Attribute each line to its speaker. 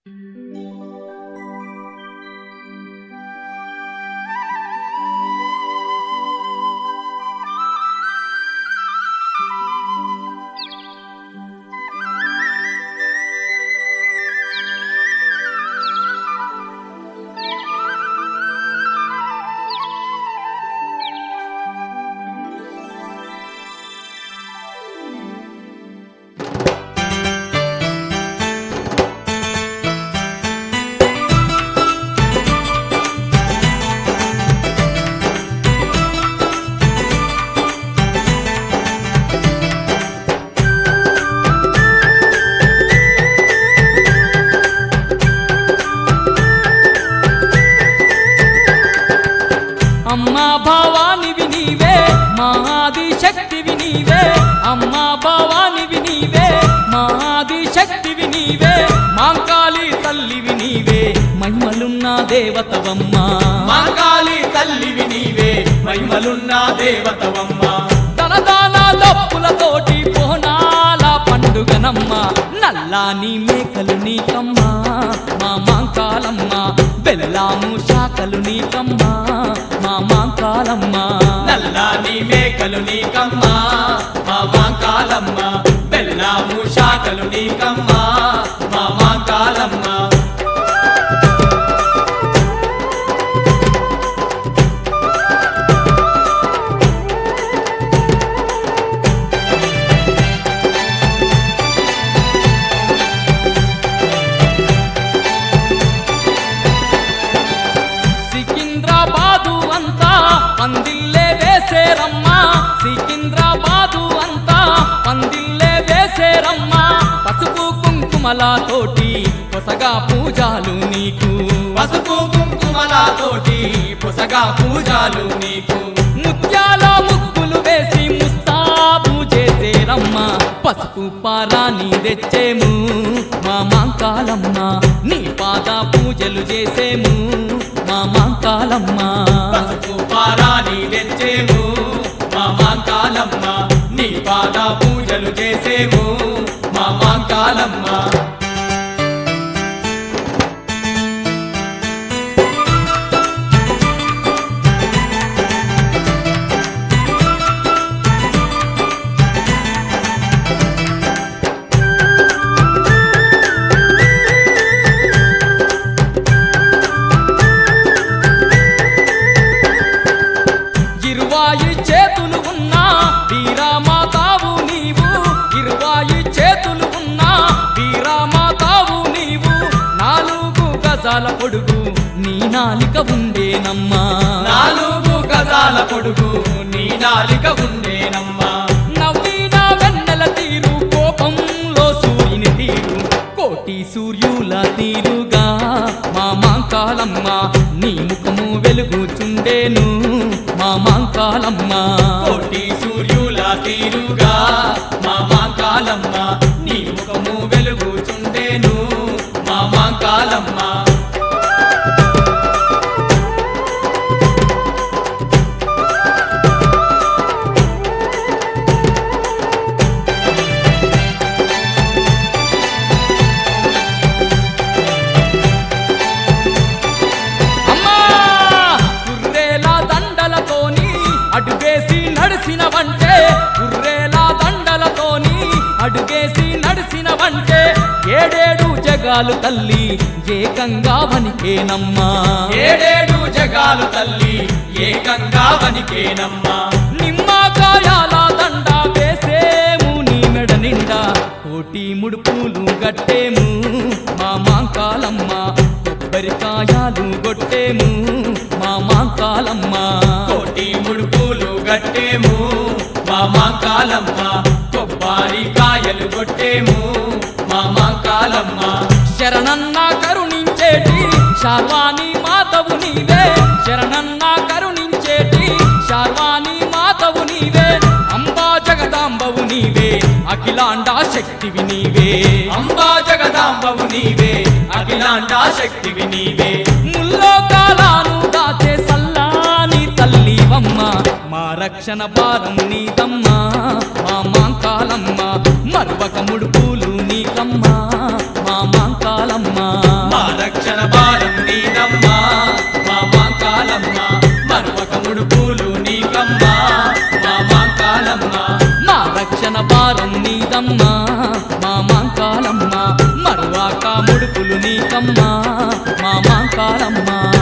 Speaker 1: అమ్మా భావానివి నీవే మహాది శక్తివి నీవే అమ్మా భావానివి నీవే మహాది శక్తివి నీవే మాంకాళి తల్లివి నీవే మహిమలున్న దేవతవమ్మా
Speaker 2: మాంకాళి తల్లివి నీవే మహిమలున్న దేవతవమ్మ
Speaker 1: తనదాన దప్పులతోటి పోనాల పండుగనమ్మ నల్లాని మేకలు నీకమ్మా మా మాంకాలమ్మ బెల్లాము శాఖలు నీకమ్మా మా మాంకాలమ్మ
Speaker 2: నల్లాని మేకలు నీకమ్మా మా మాంకాలమ్మ బెల్లాము శాఖలు నీకమ్మా మా మాంకాలమ్మ
Speaker 1: సికింద్రాబాదు అంతా పందిల్లే వేసేరమ్మా సికింద్రాబాదు అంతా పందిల్లే వేసేరమ్మా పసుపు కుంకుమలతోటి కొసగా పూజాలు నీకు
Speaker 2: పసుపు కుంకుమలతోటి పుసగా పూజాలు నీకు
Speaker 1: ముత్యాల ముగ్గులు వేసి ముస్తాబు చేసేరమ్మా పసుపు పారాని తెచ్చేము మా మాంకాలమ్మ నీ పాద పూజలు చేసేము మా మాంకాలమ్మ
Speaker 2: పసుపు పారాని తెచ్చేము మా మాంకాలమ్మ నీ పాద పూజలు చేసేము మా మాంకాలమ్మ
Speaker 1: ఇరువాయి చేతులు ఉన్నా వీరామాతావు నీవు ఇరువాయి చేతులు ఉన్నా వీరామాతావు నీవు నాలుగు గజాల పొడుగు నీ నాలిక ఉండేనమ్మా
Speaker 2: నాలుగు గజాల పొడుగు నీ నాలిక ఉండేనమ్మా
Speaker 1: నవ్విన వెన్నెల తీరు కోపంలో సూర్యుని తీరు కోటి సూర్యుల తీరుగా మా మాంకాలమ్మ నీ ముఖము వెలుగుచుండేను మా మాంకాలమ్మ
Speaker 2: కోటి సూర్యుల తీరుగా మా మాంకాలమ్మ నీ ముఖము వెలుగుచుండేను మా మాంకాలమ్మ
Speaker 1: అమ్మా కుర్రేల దండలతోని అడుగేసి నడిసిన వంటే కుర్రేల దండలతోని అడుగేసి నడిసిన వంటే ఏడేడు జగాలు తల్లి ఏకంగా వనికేనమ్మా
Speaker 2: ఏడేడు జగాలు తల్లి ఏకంగా వనికేనమ్మా
Speaker 1: నిమ్మకాయాల దండ వేసేము నీ మెడ నిండా కోటి ముడుపులు గట్టేము మా మాంకాలమ్మ కొబ్బరికాయాలు గొట్టేము మా మాంకాలమ్మ
Speaker 2: కోటి ముడుపులు గట్టేము మా మాంకాలమ్మ కొబ్బరి కాయలు కొట్టేము మా మాంకాలమ్మ
Speaker 1: శరణన్న కరుణించేటి శార్వాణి మాతవు నీవే శరణన్న కరుణించేటి శార్వాణి మాతవు నీవే అంబా జగదాంబవు నీవే అఖిలాండ శక్తివి నీవే
Speaker 2: అంబా జగదాంబవు నీవే అఖిలాండ శక్తివి నీవే
Speaker 1: ముల్లోకాలను దాచే సల్లాని తల్లివమ్మ మా రక్షణ భారం నీదమ్మా మా మాంకాలమ్మ మర్వక ముడుపులు నీకమ్మా మా మాంకాలమ్మ
Speaker 2: రక్షణ భారం నీదమ్మా మా మాంకాలమ్మ మరొక ముడుపులు నీకమ్మా మా మాంకాలమ్మ
Speaker 1: మా రక్షణ భారం నీదమ్మా మా మాంకాలమ్మ మరువాక ముడుపులు నీకమ్మా మా మాంకాలమ్మ